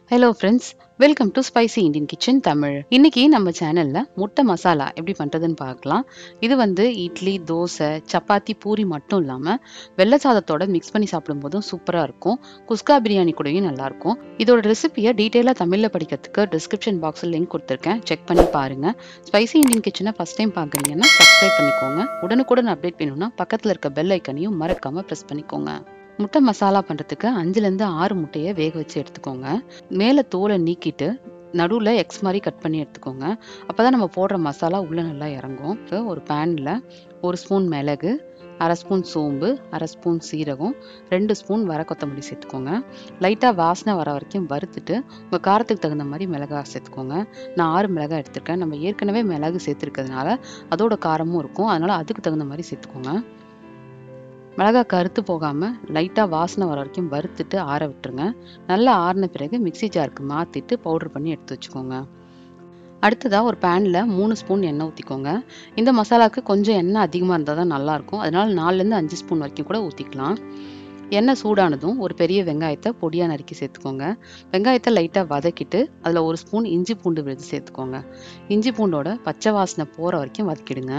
hello friends welcome to spicy Indian kitchen Tamil இன்னைக்கு நம்ம சேனல்ல முட்டை மசாலா எப்படி பண்றதுன்னு பார்க்கலாம் இது வந்து இட்லி தோசை சப்பாத்தி பூரி மட்டும் இல்லாம வெள்ளை சாதத்தோட மிக்ஸ் பண்ணி சாப்பிடும்போதும் சூப்பரா இருக்கும் குஸ்கா பிரியாணி கூடயும் நல்லா இருக்கும் இதோட ரெசிபியை டீட்டெயிலாக தமிழ்ல படிக்கிறதுக்கு டிஸ்கிரிப்ஷன் பாக்ஸில் லிங்க் கொடுத்துருக்கேன் செக் பண்ணி பாருங்க ஸ்பைசி இந்தியன் கிச்சனை ஃபர்ஸ்ட் டைம் பார்க்குறீங்கன்னா சப்ஸ்கிரைப் பண்ணிக்கோங்க உடனுக்குடன் அப்டேட் வேணும்னா பக்கத்தில் இருக்க பெல் ஐக்கனையும் மறக்காம ப்ரெஸ் பண்ணிக்கோங்க முட்டை மசாலா பண்ணுறதுக்கு அஞ்சுலேருந்து ஆறு முட்டையை வேக வச்சு எடுத்துக்கோங்க மேலே தோலை நீக்கிட்டு நடுவில் எக்ஸ் மாதிரி கட் பண்ணி எடுத்துக்கோங்க அப்போ தான் நம்ம போடுற மசாலா உள்ளே நல்லா இறங்கும் இப்போ ஒரு பேனில் ஒரு ஸ்பூன் மிளகு அரை ஸ்பூன் சோம்பு அரை ஸ்பூன் சீரகம் ரெண்டு ஸ்பூன் வர கொத்தமல்லி சேர்த்துக்கோங்க லைட்டாக வாசனை வர வரைக்கும் வறுத்துட்டு உங்கள் காரத்துக்கு தகுந்த மாதிரி மிளகாய் சேர்த்துக்கோங்க நான் ஆறு மிளகாய் எடுத்திருக்கேன் நம்ம ஏற்கனவே மிளகு சேர்த்துருக்கிறதுனால அதோட காரமும் இருக்கும் அதனால் அதுக்கு தகுந்த மாதிரி சேர்த்துக்கோங்க மிளகா கருத்து போகாமல் லைட்டாக வாசனை வர வரைக்கும் வறுத்துட்டு ஆற விட்டுருங்க நல்லா ஆறின பிறகு மிக்சி ஜாருக்கு மாற்றிட்டு பவுடர் பண்ணி எடுத்து வச்சுக்கோங்க அடுத்ததாக ஒரு பேனில் மூணு ஸ்பூன் எண்ணெய் ஊற்றிக்கோங்க இந்த மசாலாவுக்கு கொஞ்சம் எண்ணெய் அதிகமாக இருந்தால் தான் நல்லாயிருக்கும் அதனால் நாலுலேருந்து அஞ்சு ஸ்பூன் வரைக்கும் கூட ஊற்றிக்கலாம் எண்ணெய் சூடானதும் ஒரு பெரிய வெங்காயத்தை பொடியாக நறுக்கி சேர்த்துக்கோங்க வெங்காயத்தை லைட்டாக வதக்கிட்டு அதில் ஒரு ஸ்பூன் இஞ்சி பூண்டு விழுது சேர்த்துக்கோங்க இஞ்சி பூண்டோட பச்சை வாசனை போகிற வரைக்கும் வதக்கிடுங்க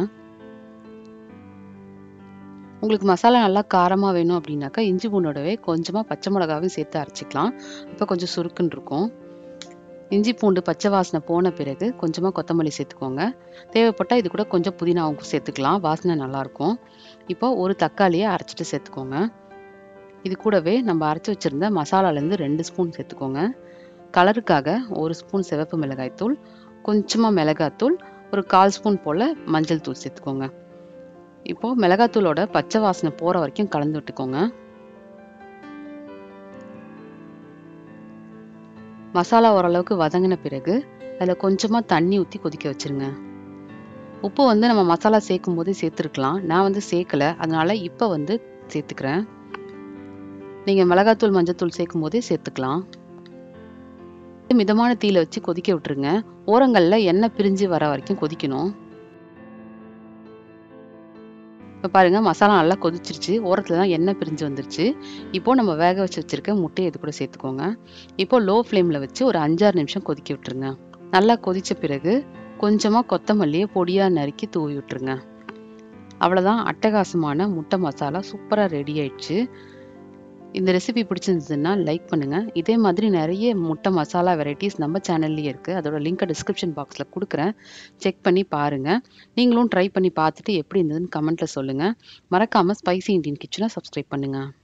உங்களுக்கு மசாலா நல்லா காரமாக வேணும் அப்படின்னாக்கா இஞ்சி பூண்டோடவே கொஞ்சமாக பச்சை மிளகாவையும் சேர்த்து அரைச்சிக்கலாம் அப்போ கொஞ்சம் சுருக்குன்னு இருக்கும் இஞ்சி பூண்டு பச்சை வாசனை போன பிறகு கொஞ்சமாக கொத்தமல்லி சேர்த்துக்கோங்க தேவைப்பட்டால் இது கூட கொஞ்சம் புதினாவும் சேர்த்துக்கலாம் வாசனை நல்லாயிருக்கும் இப்போ ஒரு தக்காளியை அரைச்சிட்டு சேர்த்துக்கோங்க இது கூடவே நம்ம அரைச்சி வச்சுருந்த மசாலாலேருந்து ரெண்டு ஸ்பூன் சேர்த்துக்கோங்க கலருக்காக ஒரு ஸ்பூன் சிவப்பு மிளகாய்த்தூள் கொஞ்சமாக மிளகாத்தூள் ஒரு கால் ஸ்பூன் போல் மஞ்சள் தூள் சேர்த்துக்கோங்க இப்போ மிளகாத்தூளோட பச்சை வாசனை போற வரைக்கும் கலந்து விட்டுக்கோங்க மசாலா ஓரளவுக்கு வதங்கின பிறகு அதில் கொஞ்சமாக தண்ணி ஊற்றி கொதிக்க வச்சிருங்க உப்பு வந்து நம்ம மசாலா சேர்க்கும் போதே சேர்த்துருக்கலாம் நான் வந்து சேர்க்கலை அதனால இப்போ வந்து சேர்த்துக்கிறேன் நீங்கள் மிளகாத்தூள் மஞ்சத்தூள் சேர்க்கும் போதே சேர்த்துக்கலாம் மிதமான தீயில வச்சு கொதிக்க விட்டுருங்க ஓரங்களில் எண்ணெய் பிரிஞ்சு வர வரைக்கும் கொதிக்கணும் இப்போ பாருங்கள் மசாலா நல்லா கொதிச்சிருச்சு ஓரத்தில் தான் எண்ணெய் பிரிஞ்சு வந்துருச்சு இப்போது நம்ம வேக வச்சு வச்சுருக்க முட்டையை இது கூட சேர்த்துக்கோங்க இப்போ லோ ஃப்ளேமில் வச்சு ஒரு அஞ்சாறு நிமிஷம் கொதிக்க விட்டுருங்க நல்லா கொதித்த பிறகு கொஞ்சமாக கொத்தமல்லியை பொடியாக நறுக்கி தூவி விட்டுருங்க அவ்வளோதான் அட்டகாசமான முட்டை மசாலா சூப்பராக ரெடி ஆயிடுச்சு இந்த ரெசிபி பிடிச்சிருந்ததுன்னா லைக் பண்ணுங்கள் இதே மாதிரி நிறைய முட்டை மசாலா வெரைட்டிஸ் நம்ம சேனல்லேயே இருக்குது அதோட லிங்க்கை டிஸ்கிரிப்ஷன் பாக்ஸில் கொடுக்குறேன் செக் பண்ணி பாருங்கள் நீங்களும் ட்ரை பண்ணி பார்த்துட்டு எப்படி இருந்ததுன்னு கமெண்ட்டில் சொல்லுங்கள் மறக்காமல் ஸ்பைசி இண்டியன் கிச்சனை சப்ஸ்கிரைப் பண்ணுங்கள்